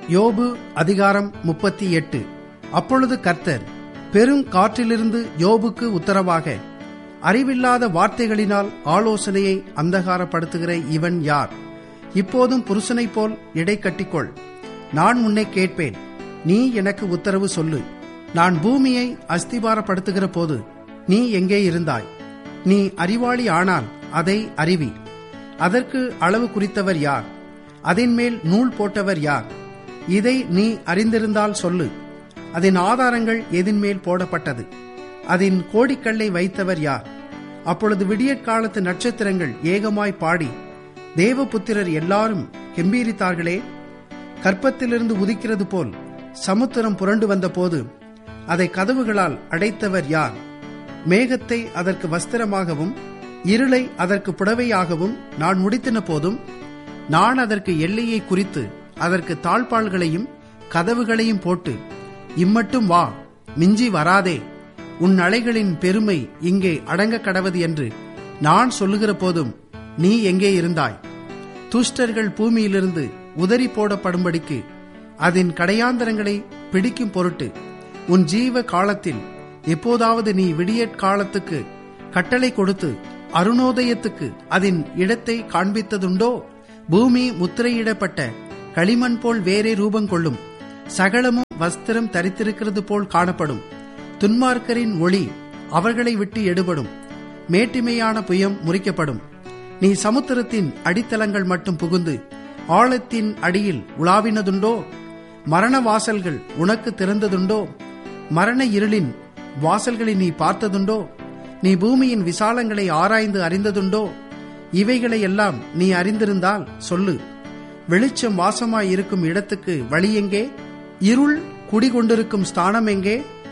யோபு அதிகாரம் முப்பத்தி எட்டு அப்பொழுது கர்த்தர் பெரும் காற்றிலிருந்து யோபுக்கு உத்தரவாக அறிவில்லாத வார்த்தைகளினால் ஆலோசனையை அந்தகாரப்படுத்துகிற இவன் யார் இப்போதும் புருஷனைப் போல் இடை கட்டிக்கொள் நான் உன்னை கேட்பேன் நீ எனக்கு உத்தரவு சொல்லு நான் பூமியை அஸ்திபாரப்படுத்துகிற போது நீ எங்கே இருந்தாய் நீ அறிவாளி ஆனால் அதை அறிவி அதற்கு அளவு குறித்தவர் யார் அதன் மேல் நூல் போட்டவர் யார் இதை நீ அறிந்திருந்தால் சொல்லு அதன் ஆதாரங்கள் எதின் மேல் போடப்பட்டது அதன் கோடிக்கல்லை வைத்தவர் யார் அப்பொழுது விடியற்காலத்து நட்சத்திரங்கள் ஏகமாய் பாடி தேவபுத்திரர் எல்லாரும் கெம்பீரித்தார்களே கற்பத்திலிருந்து உதிக்கிறது போல் சமுத்திரம் புரண்டு வந்தபோது அதை கதவுகளால் அடைத்தவர் யார் மேகத்தை அதற்கு வஸ்திரமாகவும் இருளை அதற்கு புடவையாகவும் நான் முடித்தின போதும் நான் அதற்கு எல்லையை குறித்து அதற்கு தாழ்பாள்களையும் கதவுகளையும் போட்டு இம்மட்டும் வா மிஞ்சி வராதே உன் அலைகளின் பெருமை இங்கே அடங்க கடவது என்று நான் சொல்லுகிற போதும் நீ எங்கே இருந்தாய் துஷ்டர்கள் பூமியிலிருந்து உதறி போடப்படும்படிக்கு அதன் கடையாந்தரங்களை பிடிக்கும் பொருட்டு உன் ஜீவ காலத்தில் எப்போதாவது நீ விடியற் காலத்துக்கு கட்டளை கொடுத்து அருணோதயத்துக்கு அதன் இடத்தை காண்பித்ததுண்டோ பூமி முத்திரையிடப்பட்ட களிமண் போல் வேறே ரூபம் கொள்ளும் சகலமும் வஸ்திரம் தரித்திருக்கிறது போல் காணப்படும் துன்மார்க்கரின் ஒளி அவர்களை விட்டு எடுபடும் மேட்டிமையான புயம் முறிக்கப்படும் நீ சமுத்திரத்தின் அடித்தளங்கள் மட்டும் புகுந்து ஆழத்தின் அடியில் உலாவினதுண்டோ மரண வாசல்கள் உனக்கு திறந்ததுண்டோ மரண இருளின் வாசல்களை நீ பார்த்ததுண்டோ நீ பூமியின் விசாலங்களை ஆராய்ந்து அறிந்ததுண்டோ இவைகளை எல்லாம் நீ அறிந்திருந்தால் சொல்லு வெளிச்சம் வாசமாய் இருக்கும் இடத்துக்கு வழி எங்கே இருள் குடிகொண்டிருக்கும் ஸ்தானம் எங்கே